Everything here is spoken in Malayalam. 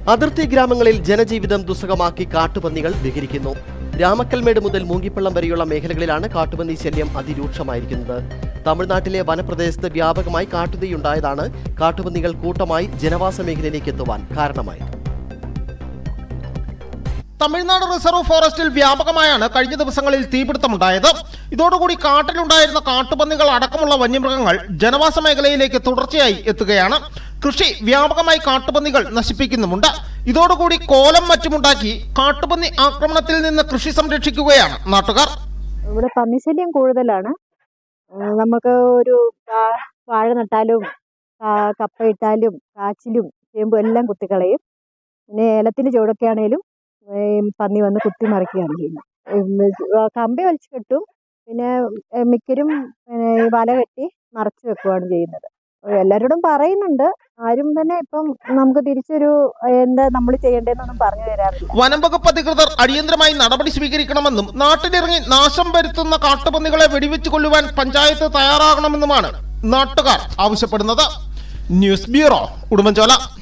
അതിർത്തി ഗ്രാമങ്ങളിൽ ജനജീവിതം ദുസ്സഹമാക്കി കാട്ടുപന്നികൾ വിഹരിക്കുന്നു രാമക്കൽമേട് മുതൽ മൂങ്കിപ്പള്ളം വരെയുള്ള മേഖലകളിലാണ് കാട്ടുപന്നി ശല്യം അതിരൂക്ഷമായിരിക്കുന്നത് തമിഴ്നാട്ടിലെ വനപ്രദേശത്ത് വ്യാപകമായി കാട്ടുതീയുണ്ടായതാണ് കാട്ടുപന്നികൾ കൂട്ടമായി ജനവാസ മേഖലയിലേക്ക് എത്തുവാൻ കാരണമായത് തമിഴ്നാട് റിസർവ് ഫോറസ്റ്റിൽ വ്യാപകമായാണ് കഴിഞ്ഞ ദിവസങ്ങളിൽ തീപിടുത്തമുണ്ടായത് ഇതോടുകൂടി കാട്ടിലുണ്ടായിരുന്ന കാട്ടുപന്നികൾ അടക്കമുള്ള വന്യമൃഗങ്ങൾ ജനവാസ മേഖലയിലേക്ക് തുടർച്ചയായി എത്തുകയാണ് കൃഷി വ്യാപകമായി കാട്ടുപന്നികൾ നശിപ്പിക്കുന്നുമുണ്ട് ഇതോടുകൂടി കോലം മറ്റുമുണ്ടാക്കി കാട്ടുപന്നി ആക്രമണത്തിൽ നിന്ന് കൃഷി സംരക്ഷിക്കുകയാണ് നാട്ടുകാർ ഇവിടെ പന്നിശല്യം കൂടുതലാണ് ആ, നമുക്ക് ഒരു വാ- വാഴ നട്ടാലും കാ- കപ്പ ഇട്ടാലും കാച്ചിലും ചേമ്പും എല്ലാം കുത്തിക്കളയും പിന്നെ ഏലത്തിന് ചുവടൊക്കെ ആണേലും ഈ പന്നി വന്ന് കുത്തി മറിക്കുകയാണ് ചെയ്യുന്നത് ഉം, ആ, കമ്പി വലിച്ചു കെട്ടും പിന്നെ ഏ, മിക്കരും പിന്നെ ഈ വല കെട്ടി മറച്ചു വെക്കുകയാണ് ചെയ്യുന്നത് എല്ലാവരോടും പറയുന്നുണ്ട് ആരും തന്നെ ഇപ്പം നമുക്ക് തിരിച്ചൊരു എന്താ നമ്മൾ ചെയ്യേണ്ടതെന്നൊന്നും പറഞ്ഞു തരാറില്ല വനം വകുപ്പ് അധികൃതർ അടിയന്തരമായി നടപടി സ്വീകരിക്കണമെന്നും നാട്ടിലിറങ്ങി നാശം വരുത്തുന്ന കാട്ടുപന്നികളെ വെടിവെച്ച് കൊല്ലുവാൻ പഞ്ചായത്ത് തയ്യാറാകണമെന്നുമാണ് നാട്ടുകാർ ആവശ്യപ്പെടുന്നത് ന്യൂസ് ബ്യൂറോ ഉടുമ്പൻചോല